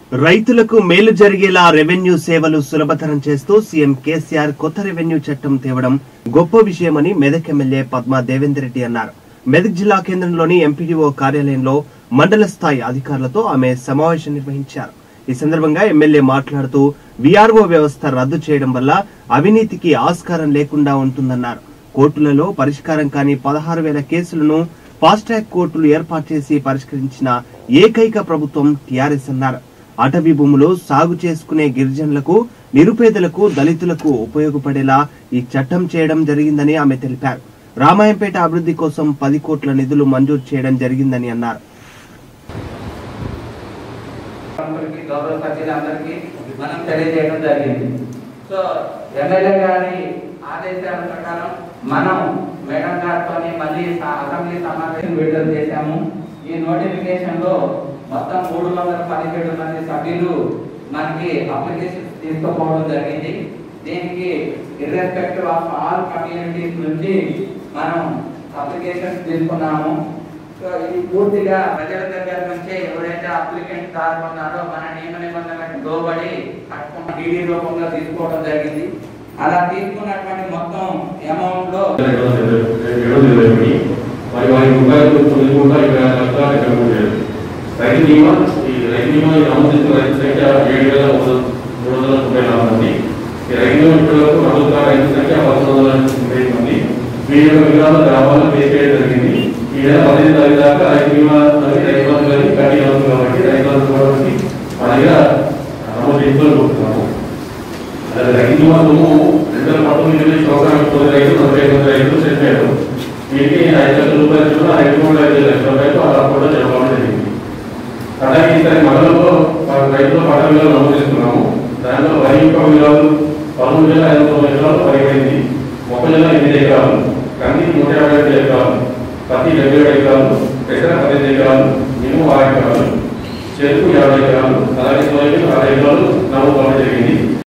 రైతులకు మేలు జరిగేలా రెవెన్యూ సేవలు సులభతరం చేస్తూ సీఎం కేసీఆర్ కొత్త రెవెన్యూ చట్టం తేవడం గొప్ప విషయమని మెదక్ ఎమ్మెల్యే పద్మా దేవేందర్ రెడ్డి అన్నారు మెదక్ జిల్లా కేంద్రంలోని ఎంపీడీఓ కార్యాలయంలో మండల స్థాయి అధికారులతో ఆమె సమావేశం నిర్వహించారు ఈ సందర్భంగా ఎమ్మెల్యే మాట్లాడుతూ వీఆర్ఓ వ్యవస్థ రద్దు చేయడం వల్ల అవినీతికి ఆస్కారం లేకుండా ఉంటుందన్నారు కోర్టులలో పరిష్కారం కాని పదహారు వేల కేసులను ఫాస్ట్ ట్రాక్ కోర్టులు ఏర్పాటు చేసి పరిష్కరించిన ఏకైక ప్రభుత్వం టీఆర్ఎస్ అన్నారు అటవీ భూములు సాగు చేసుకునే గిరిజనులకు నిరుపేదలకు దళితులకు ఉపయోగపడేలా ఈ చట్టం చేయడం జరిగిందని ఆమె తెలిపారు రామాయంపేట అభివృద్ధి కోసం పది కోట్ల నిధులు మంజూరు చేయడం జరిగిందని అన్నారు అందరికీ గౌరవ సభ్యులందరికీ మనం తెలియజేయడం జరిగింది సో ఎమ్మెల్యే గారి ఆదేశాల ప్రకారం మనం మేడం గారితో మళ్ళీ స- అసెంబ్లీ సమావేశం విడుదల చేశాము ఈ నోటిఫికేషన్ లో మొత్తం మూడు వందల పదిహేడు మంది సభ్యులు మనకి అప్లికేషన్ తీసుకోపోవడం జరిగింది దీనికి ఇర్రెస్పెక్టివ్ ఆఫ్ ఆల్ కమ్యూనిటీస్ నుంచి మనం అప్లికేషన్ తీసుకున్నాము సో ఇది పూర్తిగా ప్రజల దగ్గర నుంచే ఎవరైతే అప్లికెంట్ దారు ఉన్నారో మన నియమ నిబంధనలకు లోబడి డీడీ రూపంలో తీసుకోవడం జరిగింది అలా తీసుకున్నటువంటి మొత్తం అమౌంట్ లో ఏడు ఇరవై మరి వారి రూపాయలు తొమ్మిది కోట్ల ఇరవై ఆరు లక్షల ఎక్కడ ఉండేది రైతు బీమా ఈ రైతు బీమా ఈ ఆమోదించిన రైతు సంఖ్య ఏడు వేల మూడు మూడు వందల ముప్పై నాలుగు మంది ఈ రైతు బీమా ఇప్పటివరకు ప్రభుత్వ రైతు సంఖ్య పదకొండు వందల ముప్పై ఐదు మంది వీరి యొక్క వివరాలు గ్రామాల్లో పేరు చేయడం జరిగింది ఈ నెల పదిహేను తారీఖు దాకా రైతు బీమా అనేది రైతు బంధు కానీ కట్టి అవుతుంది కాబట్టి రైతు బంధు కాబట్టి మన దగ్గర నమోదు చేసుకోవాలనుకుంటున్నాము అదే రైతు మాత్రము రెండు వేల పంతొమ్మిది సంవత్సరానికి తొమ్మిది రైతులు నలభై ఐదు మంది రైతులు చనిపోయారు వీరికి ఐదు లక్షల రూపాయలు చొప్పున ఐదు మూడు ఐదు లక్షల రూపాయలు అలా కూడా జరగడం జరిగింది అలాగే ఈసారి మండలంలో మన రైతుల పంట విలువలు నమోదు చేసుకున్నాము దాంట్లో వరి యొక్క విలువలు పదమూడు వేల ఐదు వందల ఎకరాలు వరి అయింది మొక్కజొన్న ఎనిమిది ఎకరాలు కంది నూట యాభై ఐదు ఎకరాలు పత్తి డెబ్బై ఏడు ఎకరాలు పెసర పదిహేను ఎకరాలు మినుము ఆరు ఎకరాలు చెరుకు యాభై ఎకరాలు అలాగే సోయాబీన్ ఆరు ఎకరాలు నమోదు కావడం జరిగింది